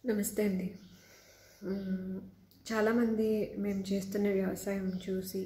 నమస్తే అండి మ్మ్. చాలామంది మేము చేస్తున్న వ్యవసాయం చూసి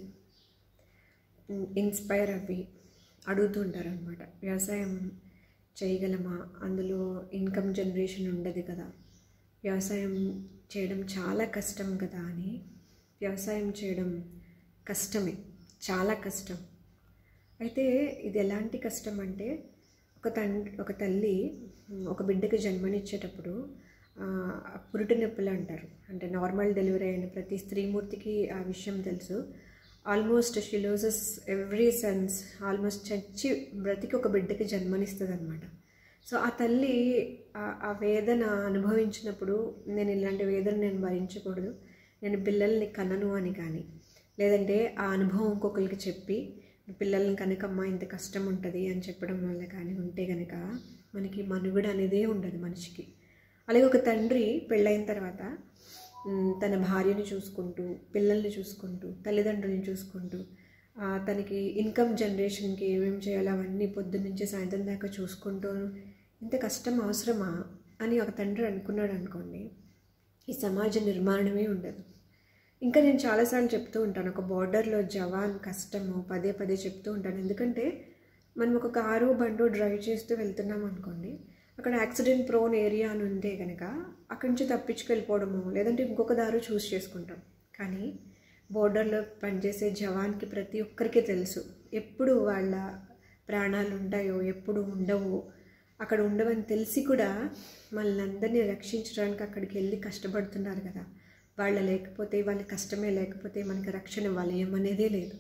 మ్, ఇన్స్పైర్ అవ్వి అడుగుతుంటారు అనమాట వ్యవసాయం చేయగలమా అందులో ఇన్కమ్ జనరేషన్ ఉండదు కదా వ్యవసాయం చేయడం చాలా కష్టం కదా అని వ్యవసాయం చేయడం కష్టమే చాలా కష్టం అయితే ఇది ఎలాంటి కష్టం అంటే ఒక తండ్రి ఒక తల్లి మ్, ఒక బిడ్డకి జన్మనిచ్చేటప్పుడు ఆ, పురిటి నొప్పులు అంటారు అంటే నార్మల్ డెలివరీ అయిన ప్రతి స్త్రీమూర్తికి ఆ విషయం తెలుసు almost she loses every sense almost చచ్చి బ్రతికి ఒక బిడ్డకి జన్మనిస్తుంది అనమాట సో ఆ తల్లి ఆ- ఆ వేదన అనుభవించినప్పుడు నేను ఇలాంటి వేదన నేను భరించకూడదు నేను పిల్లల్ని కనను అని కానీ లేదంటే ఆ అనుభవం ఇంకొకరికి చెప్పి పిల్లల్ని కనుకమ్మా ఇంత కష్టం ఉంటుంది అని చెప్పడం వల్ల కానీ ఉంటే కనుక మనకి మనుగడ అనేదే ఉండదు మనిషికి అలాగే ఒక తండ్రి పెళ్ళైన తర్వాత మ్, తన భార్యని చూసుకుంటూ పిల్లల్ని చూసుకుంటూ తల్లిదండ్రులను చూసుకుంటూ ఆ, తనకి ఇన్కమ్ జనరేషన్కి ఏమేమి చేయాలో అవన్నీ పొద్దున్న నుంచి సాయంత్రం దాకా చూసుకుంటూ ఇంత కష్టం అవసరమా అని ఒక తండ్రి అనుకున్నాడు అనుకోండి ఈ సమాజ నిర్మాణమే ఉండదు ఇంకా నేను చాలాసార్లు చెప్తూ ఉంటాను ఒక బార్డర్లో జవాన్ కష్టము పదే పదే చెప్తూ ఉంటాను ఎందుకంటే మనం ఒక కారు బండు డ్రైవ్ చేస్తూ వెళ్తున్నాం అనుకోండి అక్కడ యాక్సిడెంట్ ప్రోన్ ఏరియా అని ఉంటే కనుక అక్కడి నుంచి తప్పించుకెళ్ళిపోవడము లేదంటే ఇంకొక దారి చూస్ చేసుకుంటాం కానీ బోర్డర్లో పనిచేసే జవాన్కి ప్రతి ఒక్కరికి తెలుసు ఎప్పుడు వాళ్ళ ప్రాణాలు ఉంటాయో ఎప్పుడు ఉండవు అక్కడ ఉండవని తెలిసి కూడా మనల్ని రక్షించడానికి అక్కడికి వెళ్ళి కష్టపడుతున్నారు కదా వాళ్ళ లేకపోతే వాళ్ళ కష్టమే లేకపోతే మనకి రక్షణ వలయం అనేదే లేదు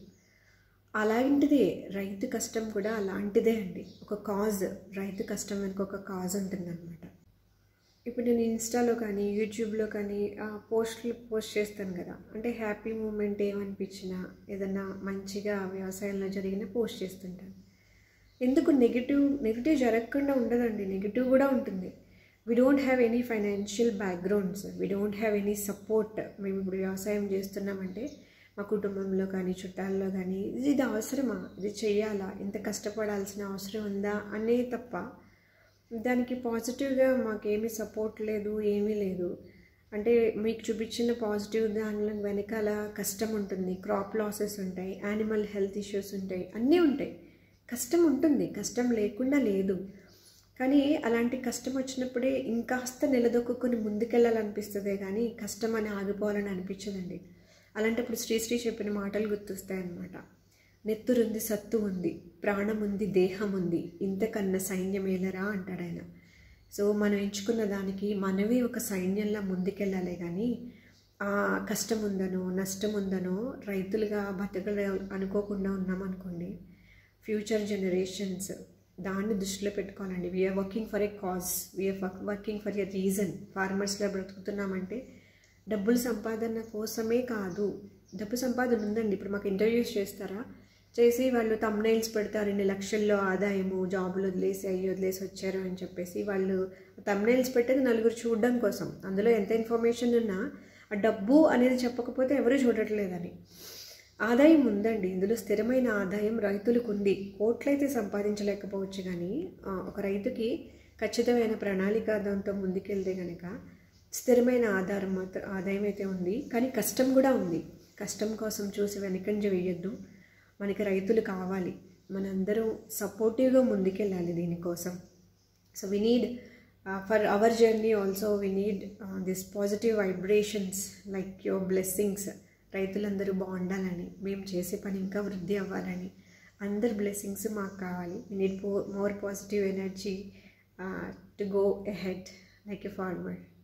అలాంటిదే రైతు కష్టం కూడా అలాంటిదే అండి ఒక కాజ్ రైతు కష్టం వెనుక ఒక కాజ్ ఉంటుందన్నమాట ఇప్పుడు నేను ఇన్స్టాలో కానీ యూట్యూబ్లో కానీ ఆ పోస్టులు పోస్ట్ చేస్తాను కదా అంటే హ్యాపీ మూమెంట్ ఏమనిపించినా ఏదన్నా మంచిగా వ్యవసాయంలో జరిగిన పోస్ట్ చేస్తుంటాను ఎందుకు నెగిటివ్ నెగిటివ్ జరగకుండా ఉండదండి నెగిటివ్ కూడా ఉంటుంది we don't have any financial backgrounds we don't have any support మేము ఇప్పుడు వ్యవసాయం చేస్తున్నామంటే మా కుటుంబంలో కానీ చుట్టాల్లో కానీ ఇది ఇది అవసరమా ఇది చెయ్యాలా ఇంత కష్టపడాల్సిన అవసరం ఉందా అనే తప్ప దానికి పాజిటివ్గా మాకేమీ సపోర్ట్ లేదు ఏమీ లేదు అంటే మీకు చూపించిన పాజిటివ్ దానిలో వెనకాల కష్టం ఉంటుంది క్రాప్ లాసెస్ ఉంటాయి యానిమల్ హెల్త్ ఇష్యూస్ ఉంటాయి అన్నీ ఉంటాయి కష్టం ఉంటుంది కష్టం లేకుండా లేదు కానీ అలాంటి కష్టం వచ్చినప్పుడే ఇంకాస్త నిలదొక్కుని ముందుకెళ్ళాలనిపిస్తుందే కానీ కష్టం అని ఆగిపోవాలని అనిపించదండి అలాంటప్పుడు శ్రీశ్రీ చెప్పిన మాటలు గుర్తొస్తాయన్నమాట నెత్తురుంది సత్తు ఉంది ప్రాణం ఉంది దేహం ఉంది ఇంతకన్నా సైన్యమేలరా అంటాడు ఆయన సో మనం ఎంచుకున్న దానికి మనమే ఒక సైన్యంలా ముందుకెళ్ళాలి కానీ ఆ కష్టం ఉందనో నష్టం ఉందనో రైతులుగా బతకలే అనుకోకుండా ఉన్నామనుకోండి ఫ్యూచర్ జనరేషన్స్ దాన్ని దృష్టిలో పెట్టుకోవాలండి we're working for a cause we're working for a reason ఫార్మర్స్లో బ్రతుకుతున్నామంటే డబ్బుల సంపాదన కోసమే కాదు డబ్బు సంపాదన ఉందండి ఇప్పుడు మాకు ఇంటర్వ్యూస్ చేస్తారా చేసి వాళ్ళు తమ్నైల్స్ పెడతారు ఇన్ని లక్షల్లో ఆదాయము జాబులు వదిలేసి అయ్యి వదిలేసి వచ్చారు అని చెప్పేసి వాళ్ళు తమ్నైల్స్ పెట్టేది నలుగురు చూడడం కోసం అందులో ఎంత ఇన్ఫర్మేషన్ ఉన్నా ఆ డబ్బు అనేది చెప్పకపోతే ఎవరు చూడట్లేదని ఆదాయం ఉందండి ఇందులో స్థిరమైన ఆదాయం రైతులకు ఉంది కోట్లయితే సంపాదించలేకపోవచ్చు కానీ ఆ, ఒక రైతుకి ఖచ్చితమైన ప్రణాళిక దాంతో ముందుకెళ్తే కనుక స్థిరమైన ఆధారం మాత్రం ఆదాయం అయితే ఉంది కానీ కష్టం కూడా ఉంది కష్టం కోసం చూసి వెనకంజ వేయొద్దు మనకి రైతులు కావాలి మనందరం సపోర్టివ్గా ముందుకెళ్ళాలి దీనికోసం so we need for our journey also we need this positive vibrations like your blessings రైతులందరూ బాగుండాలని మేము చేసే పని ఇంకా వృద్ధి అవ్వాలని అందరి బ్లెస్సింగ్స్ మాకు కావాలి we need more positive energy to go ahead like a farmer